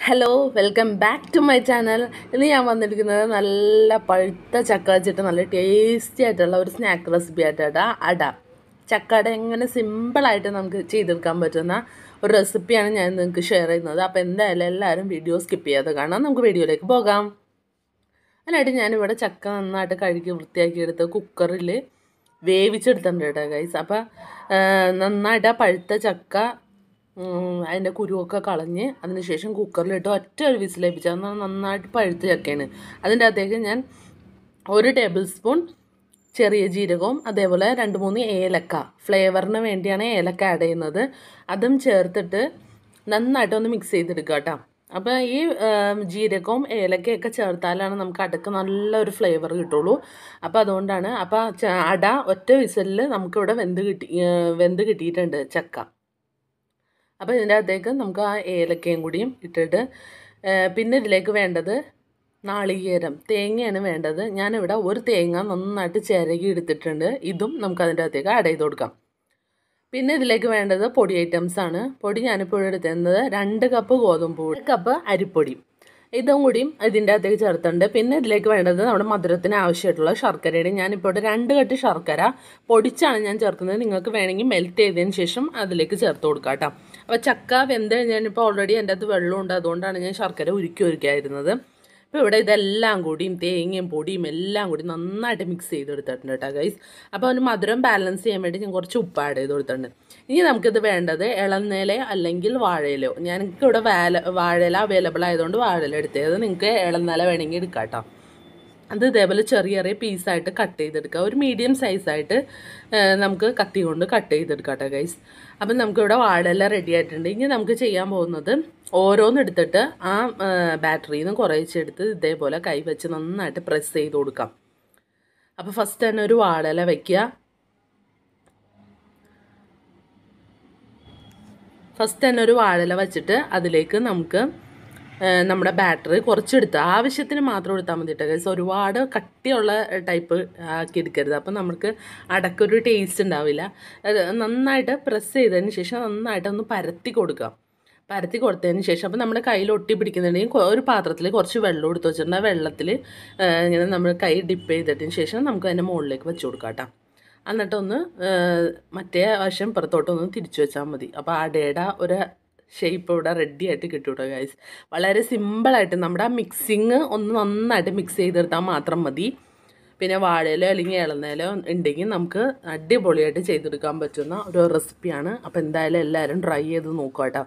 hello welcome back to my channel ഇന്ന് ഞാൻ വന്നിരിക്കുന്നത് നല്ല പഴുത്ത ചക്ക വെച്ചിട്ട് നല്ല ടേസ്റ്റി ആയിട്ടുള്ള ഒരു സ്നാക്ക് റെസിപ്പി ആയിട്ടാണ് അട ചക്ക അട എങ്ങനെ സിമ്പിളായിട്ട് നമുക്ക് ചെയ്തെടുക്കാൻ പറ്റുന്ന ഒരു റെസിപ്പിയാണ് ഞാൻ നിങ്ങൾക്ക് ഷെയർ ചെയ്യുന്നത് അപ്പോൾ എന്തായാലും എല്ലാവരും വീഡിയോ സ്കിപ്പ് ചെയ്യാതെ കാണാം നമുക്ക് വീഡിയോയിലേക്ക് പോകാം അതിനായിട്ട് ഞാനിവിടെ ചക്ക നന്നായിട്ട് കഴുകി വൃത്തിയാക്കി എടുത്ത് കുക്കറിൽ വേവിച്ചെടുത്തിട്ടുണ്ട് കേട്ടോ ഗൈസ് അപ്പോൾ നന്നായിട്ട് ആ പഴുത്ത ചക്ക ഉം, അതിൻ്റെ കുരുവൊക്കെ കളഞ്ഞ് അതിനുശേഷം കുക്കറിലിട്ട് ഒറ്റ ഒരു വിസിലേപ്പിച്ച് അത് നന്നായിട്ട് പഴുത്ത ചക്കയാണ് അതിൻ്റെ അകത്തേക്ക് ഞാൻ ഒരു ടേബിൾ സ്പൂൺ ചെറിയ ജീരകവും അതേപോലെ രണ്ട് മൂന്ന് ഏലക്ക ഫ്ലേവറിന് വേണ്ടിയാണ് ഏലക്ക ആഡ് ചെയ്യുന്നത് അതും ചേർത്തിട്ട് നന്നായിട്ടൊന്ന് മിക്സ് ചെയ്തെടുക്കുക കേട്ടോ അപ്പോൾ ഈ ആം, ജീരകവും ഏലക്കയൊക്കെ ചേർത്താലാണ് നമുക്ക് അടക്ക് നല്ലൊരു ഫ്ലേവർ കിട്ടുള്ളൂ അപ്പോൾ അതുകൊണ്ടാണ് അപ്പോൾ ച- അട ഒറ്റ വിസലിൽ നമുക്കിവിടെ വെന്ത് കിട്ടി ഏ, വെന്ത് കിട്ടിയിട്ടുണ്ട് ചക്ക അപ്പോൾ ഇതിൻ്റെ അകത്തേക്ക് നമുക്ക് ആ ഏലക്കയും കൂടിയും ഇട്ടിട്ട് ഏ, പിന്നെ ഇതിലേക്ക് വേണ്ടത് നാളികേരം തേങ്ങയാണ് വേണ്ടത് ഞാനിവിടെ ഒരു തേങ്ങ നന്നായിട്ട് ചിരകി എടുത്തിട്ടുണ്ട് ഇതും നമുക്ക് അതിൻ്റെ അകത്തേക്ക് ആഡ് ചെയ്ത് കൊടുക്കാം പിന്നെ ഇതിലേക്ക് വേണ്ടത് പൊടി ഐറ്റംസ് ആണ് പൊടി ഞാനിപ്പോൾ ഇവിടെ എടുത്തിരുന്നത് രണ്ട് കപ്പ് ഗോതമ്പ് പൊടി ഒരു കപ്പ് അരിപ്പൊടി ഇതും കൂടിയും ഇതിൻ്റെ അകത്തേക്ക് ചേർത്തിട്ടുണ്ട് പിന്നെ ഇതിലേക്ക് വേണ്ടത് നമ്മുടെ മധുരത്തിന് ആവശ്യമായിട്ടുള്ള ശർക്കരയുടെ ഞാനിപ്പോൾ ഇവിടെ രണ്ട് കട്ടി ശർക്കര പൊടിച്ചാണ് ഞാൻ ചേർക്കുന്നത് നിങ്ങൾക്ക് വേണമെങ്കിൽ മെൽറ്റ് ചെയ്തതിന് ശേഷം അതിലേക്ക് ചേർത്ത് കൊടുക്കാം കേട്ടോ അപ്പോൾ ചക്ക വെന്ത് ഞാനിപ്പോൾ ഓൾറെഡി എൻ്റെ അകത്ത് വെള്ളമുണ്ട് അതുകൊണ്ടാണ് ഞാൻ ശർക്കര ഉരുക്കി ഉരുക്കിയായിരുന്നത് അപ്പോൾ ഇവിടെ ഇതെല്ലാം കൂടിയും തേങ്ങയും പൊടിയും എല്ലാം കൂടി നന്നായിട്ട് മിക്സ് ചെയ്തെടുത്തിട്ടുണ്ട് കേട്ടോ ഗൈസ് അപ്പോൾ അതിന് മധുരം ബാലൻസ് ചെയ്യാൻ വേണ്ടി ഞാൻ കുറച്ച് ഉപ്പ് ആഡ് ചെയ്ത് കൊടുത്തിട്ടുണ്ട് ഇനി നമുക്കിത് വേണ്ടത് ഇളനേല അല്ലെങ്കിൽ വാഴയിലോ ഞങ്ങൾക്ക് ഇവിടെ വാല വാഴയില അവൈലബിൾ ആയതുകൊണ്ട് വാഴയില എടുത്തത് നിങ്ങൾക്ക് ഇളനേല വേണമെങ്കിൽ എടുക്കാം കേട്ടോ അത് ഇതേപോലെ ചെറിയ ചെറിയ പീസായിട്ട് കട്ട് ചെയ്തെടുക്കുക ഒരു മീഡിയം സൈസായിട്ട് നമുക്ക് കത്തി കൊണ്ട് കട്ട് ചെയ്തെടുക്കാം കേട്ടോ ഗൈസ് അപ്പം നമുക്കിവിടെ വാഴയില റെഡി ആയിട്ടുണ്ട് ഇനി നമുക്ക് ചെയ്യാൻ പോകുന്നത് ഓരോന്ന് എടുത്തിട്ട് ആ ബാറ്ററിയിൽ നിന്ന് കുറേച്ചെടുത്ത് ഇതേപോലെ കൈ വെച്ച് നന്നായിട്ട് പ്രസ് ചെയ്ത് കൊടുക്കാം അപ്പോൾ ഫസ്റ്റ് തന്നെ ഒരു വാഴയില വയ്ക്കുക ഫസ്റ്റ് തന്നെ ഒരു വാഴയില വെച്ചിട്ട് അതിലേക്ക് നമുക്ക് ആ, നമ്മുടെ ബാറ്ററി കുറച്ചെടുത്ത് ആവശ്യത്തിന് മാത്രം എടുത്താൽ മതി കേട്ടോ ഗൈസ് ഒരുപാട് കട്ടിയുള്ള ടൈപ്പ് ആക്കി എടുക്കരുത് അപ്പം നമുക്ക് അടക്കൊരു ടേസ്റ്റ് ഉണ്ടാവില്ല അത് നന്നായിട്ട് പ്രസ് ചെയ്തതിന് ശേഷം നന്നായിട്ട് ഒന്ന് പരത്തി കൊടുക്കാം പരത്തി കൊടുത്തതിന് ശേഷം അപ്പം നമ്മുടെ കയ്യിൽ ഒട്ടി പിടിക്കുന്നുണ്ടെങ്കിൽ കൊ- ഒരു പാത്രത്തിൽ കുറച്ച് വെള്ളം എടുത്ത് വെച്ചിട്ടുണ്ട് ആ വെള്ളത്തിൽ ഇങ്ങനെ നമ്മൾ കൈ ഡിപ്പ് ചെയ്തിട്ടതിന് ശേഷം നമുക്ക് അതിൻ്റെ മുകളിലേക്ക് വെച്ച് കൊടുക്കാം കേട്ടോ എന്നിട്ടൊന്ന് ആ, മറ്റേ വശം പുറത്തോട്ടൊന്ന് തിരിച്ചു വെച്ചാൽ മതി അപ്പോൾ അടയുടെ ഒരു ഷേപ്പ് ഇവിടെ റെഡി ആയിട്ട് കിട്ടും കേട്ടോ ഗൈസ് വളരെ സിമ്പിളായിട്ട് നമ്മുടെ ആ മിക്സിങ് ഒന്ന് നന്നായിട്ട് മിക്സ് ചെയ്തെടുത്താൽ മാത്രം മതി പിന്നെ വാഴയിലോ അല്ലെങ്കിൽ ഇളനയിലോ ഉണ്ടെങ്കിൽ നമുക്ക് അടിപൊളിയായിട്ട് ചെയ്തെടുക്കാൻ പറ്റുന്ന ഒരു റെസിപ്പിയാണ് അപ്പോൾ എന്തായാലും എല്ലാവരും ട്രൈ ചെയ്ത് നോക്കുക കേട്ടോ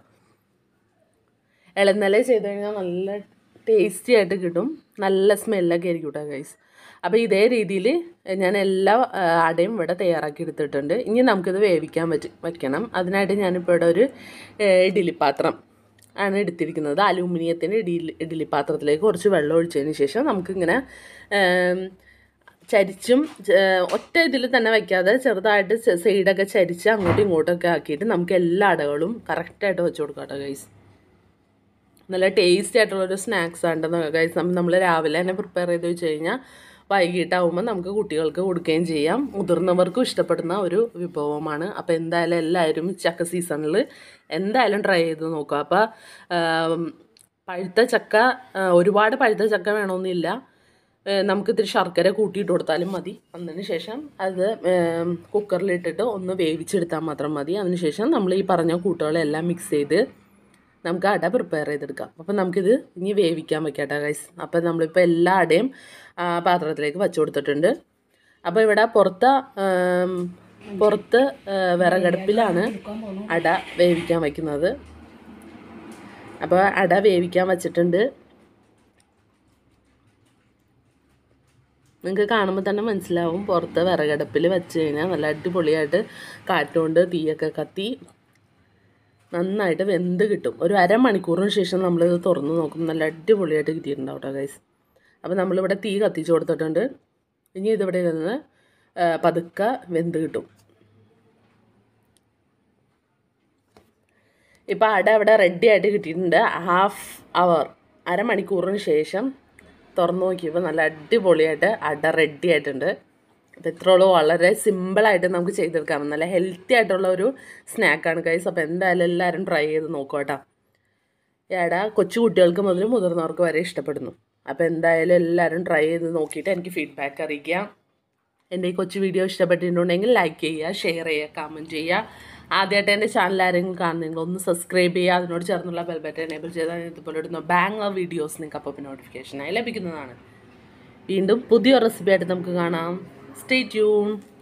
ഇളനില ചെയ്ത് കഴിഞ്ഞാൽ നല്ല ടേസ്റ്റി ആയിട്ട് കിട്ടും നല്ല സ്മെല്ലൊക്കെ ആയിരിക്കും കേട്ടോ ഗൈസ് അപ്പോൾ ഇതേ രീതിയിൽ ഞാൻ എല്ലാ ആ, അടയും ഇവിടെ തയ്യാറാക്കി എടുത്തിട്ടുണ്ട് ഇനി നമുക്കിത് വേവിക്കാൻ പറ്റി വയ്ക്കണം അതിനായിട്ട് ഞാനിപ്പോൾ ഇവിടെ ഒരു ഏ, ഇഡ്ഡലി പാത്രം ആണ് എടുത്തിരിക്കുന്നത് അലൂമിനിയത്തിൻ്റെ ഇഡലി ഇഡ്ഡലി പാത്രത്തിലേക്ക് കുറച്ച് വെള്ളം ഒഴിച്ചതിന് ശേഷം നമുക്കിങ്ങനെ ഏം, ചരിച്ചും ച- ഒറ്റ ഇതിൽ തന്നെ വയ്ക്കാതെ ചെറുതായിട്ട് ചെ- സൈഡൊക്കെ ചരിച്ച് അങ്ങോട്ടും ഇങ്ങോട്ടൊക്കെ ആക്കിയിട്ട് നമുക്ക് എല്ലാ അടകളും കറക്റ്റായിട്ട് വെച്ച് കൊടുക്കാം കേട്ടോ ഗൈസ് നല്ല ടേസ്റ്റി ആയിട്ടുള്ളൊരു സ്നാക്സ് ആണ് ഗൈസ് നമ്മൾ രാവിലെ തന്നെ പ്രിപ്പയർ ചെയ്ത് വെച്ച് കഴിഞ്ഞാൽ വൈകിട്ടാവുമ്പോൾ നമുക്ക് കുട്ടികൾക്ക് കൊടുക്കുകയും ചെയ്യാം മുതിർന്നവർക്കും ഇഷ്ടപ്പെടുന്ന ഒരു വിഭവമാണ് അപ്പോൾ എന്തായാലും എല്ലാവരും ചക്ക സീസണിൽ എന്തായാലും ട്രൈ ചെയ്ത് നോക്കുക അപ്പോൾ ആം, പഴുത്ത ചക്ക ആ, ഒരുപാട് പഴുത്ത ചക്ക വേണമെന്നില്ല ഏ, നമുക്ക് ഇത്തിരി ശർക്കര കൂട്ടിയിട്ട് കൊടുത്താലും മതി അതിന് ശേഷം അത് ഏം, കുക്കറിലിട്ടിട്ട് ഒന്ന് വേവിച്ചെടുത്താൽ മാത്രം മതി അതിനുശേഷം നമ്മൾ ഈ പറഞ്ഞ കൂട്ടുകളെല്ലാം മിക്സ് ചെയ്ത് നമുക്ക് അട പ്രിപ്പയർ ചെയ്തെടുക്കാം അപ്പം നമുക്കിത് ഇനി വേവിക്കാൻ വെക്കാട്ടോ ഗൈസ് അപ്പം നമ്മളിപ്പോൾ എല്ലാ അടയും ആ, പാത്രത്തിലേക്ക് വച്ചു കൊടുത്തിട്ടുണ്ട് അപ്പോൾ ഇവിടെ പുറത്ത് ആം, പുറത്ത് ആ, വിറകടുപ്പിലാണ് അട വേവിക്കാൻ വയ്ക്കുന്നത് അപ്പോൾ അട വേവിക്കാൻ വച്ചിട്ടുണ്ട് നിങ്ങൾക്ക് കാണുമ്പോൾ തന്നെ മനസ്സിലാവും പുറത്ത് വിറകടുപ്പിൽ വെച്ച് കഴിഞ്ഞാൽ നല്ല അടിപൊളിയായിട്ട് കാറ്റുകൊണ്ട് തീയൊക്കെ കത്തി നന്നായിട്ട് വെന്ത് കിട്ടും ഒരു അരമണിക്കൂറിന് ശേഷം നമ്മളിത് തുറന്ന് നോക്കും നല്ല അടിപൊളിയായിട്ട് കിട്ടിയിട്ടുണ്ടാവും കേട്ടോ ഗൈസ് അപ്പോൾ നമ്മളിവിടെ തീ കത്തിച്ച് കൊടുത്തിട്ടുണ്ട് ഇനി ഇതിവിടെ നിന്ന് ആ, പതുക്കെ വെന്ത് കിട്ടും ഇപ്പോൾ അട ഇവിടെ റെഡി ആയിട്ട് കിട്ടിയിട്ടുണ്ട് ഹാഫ് അവർ അരമണിക്കൂറിന് ശേഷം തുറന്നു നോക്കിയപ്പോൾ നല്ല അടിപൊളിയായിട്ട് അട റെഡി ആയിട്ടുണ്ട് അപ്പോൾ ഇത്രയോളം വളരെ സിമ്പിളായിട്ട് നമുക്ക് ചെയ്തെടുക്കാം നല്ല ഹെൽത്തി ആയിട്ടുള്ള ഒരു സ്നാക്കാണ് കൈസ് അപ്പോൾ എന്തായാലും എല്ലാവരും ട്രൈ ചെയ്ത് നോക്കുക കേട്ടോ എട കൊച്ചു കുട്ടികൾക്ക് മുതൽ മുതിർന്നവർക്ക് വരെ ഇഷ്ടപ്പെടുന്നു അപ്പോൾ എന്തായാലും എല്ലാവരും ട്രൈ ചെയ്ത് നോക്കിയിട്ട് എനിക്ക് ഫീഡ്ബാക്ക് അറിയിക്കുക എൻ്റെ ഈ കൊച്ചു വീഡിയോ ഇഷ്ടപ്പെട്ടിട്ടുണ്ടെങ്കിൽ ലൈക്ക് ചെയ്യുക ഷെയർ ചെയ്യുക കമൻറ്റ് ചെയ്യുക ആദ്യമായിട്ട് എൻ്റെ ചാനൽ ആരെങ്കിലും കാണുന്നെങ്കിൽ ഒന്ന് സബ്സ്ക്രൈബ് ചെയ്യുക അതിനോട് ചേർന്നുള്ള ബെൽ ബട്ടൺ എനേബിൾ ചെയ്താൽ ഇതുപോലെ ഇടുന്ന ബാങ് വീഡിയോസ് നിങ്ങൾക്ക് അപ്പോൾ നോട്ടിഫിക്കേഷനായി ലഭിക്കുന്നതാണ് വീണ്ടും പുതിയ റെസിപ്പി ആയിട്ട് നമുക്ക് കാണാം സ്റ്റേ ട്യൂൺ